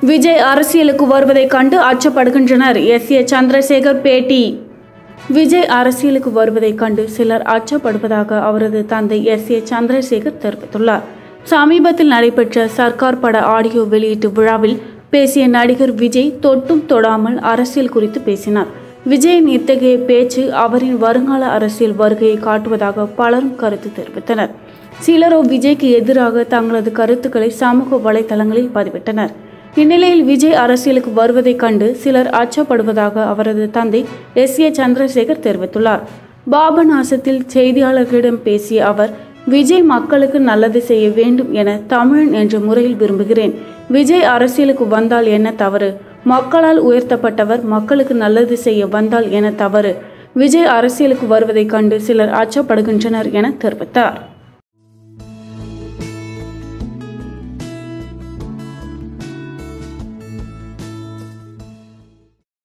விஜய் அரசியலுக்கு வருவதைக் கண்டு அச்சப்படுகின்றனர் எஸ் ஏ சந்திரசேகர் பேட்டி விஜய் அரசியலுக்கு வருவதைக் கண்டு சிலர் அச்சப்படுவதாக அவரது தந்தை எஸ் ஏ சந்திரசேகர் தெரிவித்துள்ளார் சமீபத்தில் நடைபெற்ற சர்க்கார் பட ஆடியோ வெளியீட்டு விழாவில் பேசிய நடிகர் விஜய் தொட்டும் தொடாமல் அரசியல் குறித்து பேசினார் விஜயின் இத்தகைய பேச்சு அவரின் வருங்கால அரசியல் வருகையை காட்டுவதாக பலரும் கருத்து தெரிவித்தனர் சிலரோ விஜய்க்கு எதிராக தங்களது கருத்துக்களை சமூக வலைதளங்களில் பதிவிட்டனர் இந்நிலையில் விஜய் அரசியலுக்கு வருவதைக் கண்டு சிலர் அச்சப்படுவதாக அவரது தந்தை எஸ் ஏ சந்திரசேகர் தெரிவித்துள்ளார் பாபநாசத்தில் செய்தியாளர்களிடம் பேசிய அவர் விஜய் மக்களுக்கு நல்லது செய்ய வேண்டும் என தமிழன் என்ற முறையில் விரும்புகிறேன் விஜய் அரசியலுக்கு வந்தால் என்ன தவறு மக்களால் உயர்த்தப்பட்டவர் மக்களுக்கு நல்லது செய்ய வந்தால் என தவறு விஜய் அரசியலுக்கு வருவதைக் கண்டு சிலர் அச்சப்படுகின்றனர் என தெரிவித்தார்